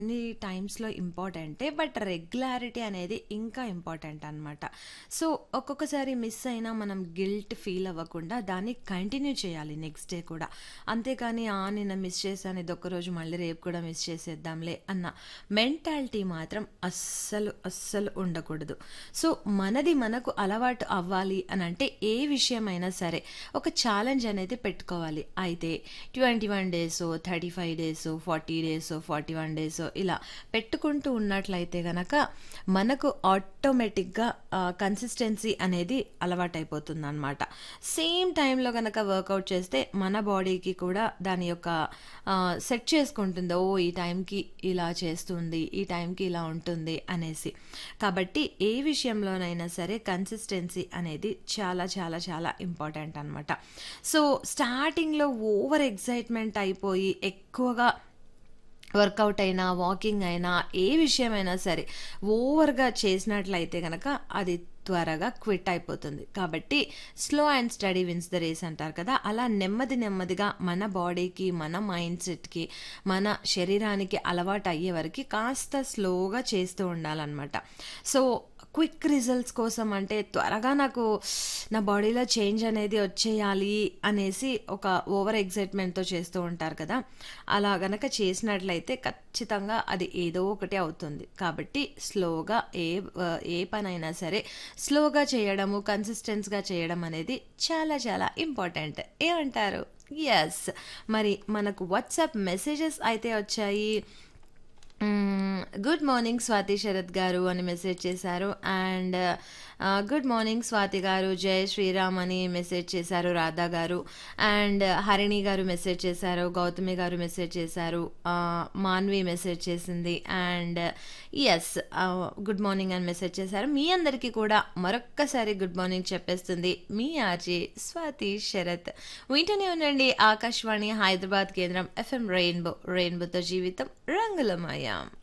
అన్ని టైమ్స్‌లో ఇంపార్టెంటే. బట్ రెగ్యులారిటీ అనేది ఇంకా ఇంపార్టెంట్ అనమాట. సో, ఒక్కొక్కసారి మిస్ అయినా మనం గిల్ట్ ఫీల్ అవ్వకుండా దాన్ని కంటిన్యూ చేయాలి నెక్స్ట్ డే కూడా. అంతేకాని ఆ! నిన్న మిస్ చేశాను ఇదొక్కరోజు మళ్ళీ రేపు కూడా మిస్ చేసేద్దాంలే అన్న మెంటాలిటీ మాత్రం అస్సలు, అస్సలు ఉండకూడదు. సో, మనది మనకు అలవాటు అవ్వాలి అనంటే ఏ విషయమైనా సరే ఒక ఛాలెంజ్ అనేది పెట్టుకోవాలి. అయితే 21 డేసో, 35 డేసో, 40 డేసో, 41 డేసో ఇలా పెట్టుకుంటూ ఉన్నట్లయితే గనక మనకు ఆటోమేటిక్‌గా ఆహ్, కన్సిస్టెన్సీ అనేది అలవాటైపోతుందనమాట. సేమ్ టైమ్‌లో గనక వర్కౌట్ చేస్తే మన బాడీకి కూడా దాని యొక్క ఆహ్, సెట్ చేసుకుంటుంది. ఓహ్! ఈ టైంకి ఇలా చేస్తుంది. ఈ టైంకి ఇలా ఉంటుంది అనేసి. కాబట్టి ఏ విషయంలోనైనా సరే కన్సిస్టెన్సీ అనేది చాలా చాలా చాలా ఇంపార్టెంట్ అనమాట. సో, స్టార్టింగ్‌లో ఓవర్ ఎక్సైట్‌మెంట్ అయిపోయి ఎక్కువగా వర్కౌట్ అయినా, వాకింగ్ అయినా, ఏ విషయమైనా సరే ఓవర్‌గా చేసినట్లయితే గనక అది త్వరగా క్విట్ అయిపోతుంది. కాబట్టి slow and steady wins the race అంటారు కదా! అలా నెమ్మది నెమ్మదిగా మన బాడీకి, మన మైండ్ సెట్‌కి, మన శరీరానికి అలవాటు అయ్యే వరకి కాస్త స్లోగా చేస్తూ ఉండాలనమాట. సో, క్విక్ రిజల్ట్స్ కోసం అంటే త్వరగా నాకు నా బాడీలో చేంజ్ అనేది వచ్చేయాలి అనేసి ఒక ఓవర్ ఎక్సైట్‌మెంట్‌తో చేస్తూ ఉంటారు కదా! అలా గనక చేసినట్లయితే ఖచ్చితంగా అది ఏదో ఒకటి అవుతుంది. కాబట్టి స్లోగా ఏ ఆహ్, ఏ పనైనా సరే స్లోగా చేయడము, కన్సిస్టెన్స్‌గా చేయడం అనేది చాలా చాలా ఇంపార్టెంట్. ఏమంటారు? యెస్. మరి మనకు వాట్సాప్ మెసేజెస్ అయితే వచ్చాయి. హ్మ్. గుడ్ మార్నింగ్ స్వాతి శరత్ గారు అని మెసేజ్ చేశారు. అండ్ ఆహ్, గుడ్ మార్నింగ్ స్వాతి గారు. జై శ్రీరామ్ అని మెసేజ్ చేశారు రాధా గారు. అండ్ హరిణి గారు మెసేజ్ చేశారు. గౌతమి గారు మెసేజ్ చేశారు. ఆహ్, మాన్వి మెసేజ్ చేసింది. And yes. ఆహ్, గుడ్ మార్నింగ్ అని మెసేజ్ చేశారు. మీ అందరికీ కూడా మరొక్కసారి గుడ్ మార్నింగ్ చెప్పేస్తుంది మీ ఆర్‌జే స్వాతి శరత్. వింటూనే ఉండండి ఆకాశవాణి హైదరాబాద్ కేంద్రం ఎఫ్ఎం రెయిన్బో. రెయిన్బోతో జీవితం రంగులమయం.